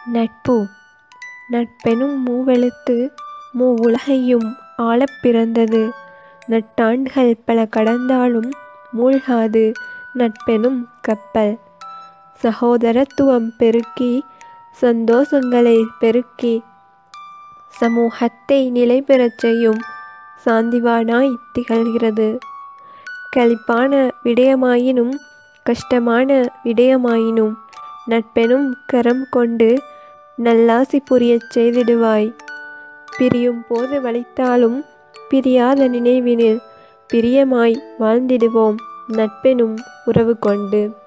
நட்பு நட்பெனும் மூவெழுத்து மூ உலகையும் ஆளப் பிறந்தது நட்டாண்டுகள் பல கடந்தாலும் மூழ்காது நட்பெனும் கப்பல். சகோதரத்துவம் பெருக்கி சந்தோஷங்களைப் பெருக்கி சமூகத்தை நிலைபெறச் செய்யும் சாந்திவானாய்த் திகழ்கிறது. களிப்பான விடயமாயினும் கஷ்டமான விடயமாயினும் நட்பெனும் கரம் கொண்டு நல்லாசி புரியச் செய்திடுவாய். பிரியும் போது வலித்தாலும் பிரியாத நினைவினில் பிரியமாய் வாழ்ந்திடுவோம் நட்பெனும் உறவு கொண்டு.